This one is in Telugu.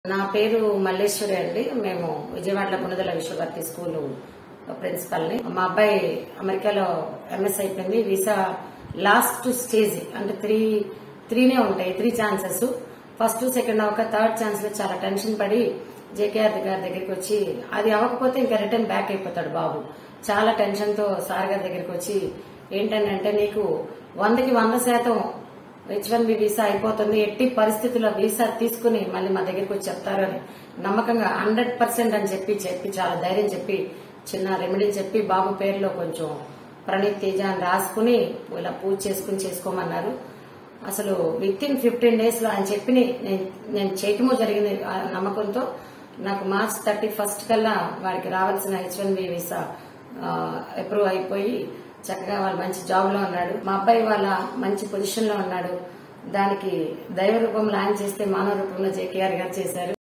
నా పేరు మల్లేశ్వరి అండి మేము విజయవాడలో పునదల విశ్వభారతి స్కూల్ ప్రిన్సిపల్ ని మా అబ్బాయి అమెరికాలో ఎంఎస్ అయిపోయింది వీసా లాస్ట్ స్టేజ్ అంటే త్రీ త్రీనే ఉంటాయి త్రీ ఛాన్సెస్ ఫస్ట్ సెకండ్ అవ్వక థర్డ్ ఛాన్స్ లో చాలా టెన్షన్ పడి జేకేఆర్ గారి దగ్గరికి వచ్చి అది అవ్వకపోతే ఇంకా రిటర్న్ బ్యాక్ అయిపోతాడు బాబు చాలా టెన్షన్ తో సార్ గారి దగ్గరికి వచ్చి ఏంటంటే నీకు వందకి వంద శాతం హెచ్ వన్ బి వీసా అయిపోతుంది ఎట్టి పరిస్థితుల్లో వీసా తీసుకుని మళ్ళీ మా దగ్గరికి వచ్చి చెప్తారు అని నమ్మకంగా హండ్రెడ్ పర్సెంట్ అని చెప్పి చెప్పి చాలా ధైర్యం చెప్పి చిన్న రెమెడీ చెప్పి బాబు పేరులో కొంచెం ప్రణీత్ తేజ అని రాసుకుని ఇలా పూజ చేసుకుని చేసుకోమన్నారు అసలు విత్ ఇన్ ఫిఫ్టీన్ డేస్ లో ఆయన చెప్పి నేను నేను చేయటమో జరిగింది ఆ నమ్మకంతో నాకు మార్చ్ థర్టీ ఫస్ట్ కల్లా వాడికి రావాల్సిన H one B visa approve అయిపోయి చక్కగా వాళ్ళు మంచి జాబ్ లో ఉన్నాడు మా అబ్బాయి వాళ్ళ మంచి పొజిషన్ లో ఉన్నాడు దానికి దైవ రూపంలో ఆయన చేస్తే మానవ రూపంలో జేకేఆర్ గారు చేశారు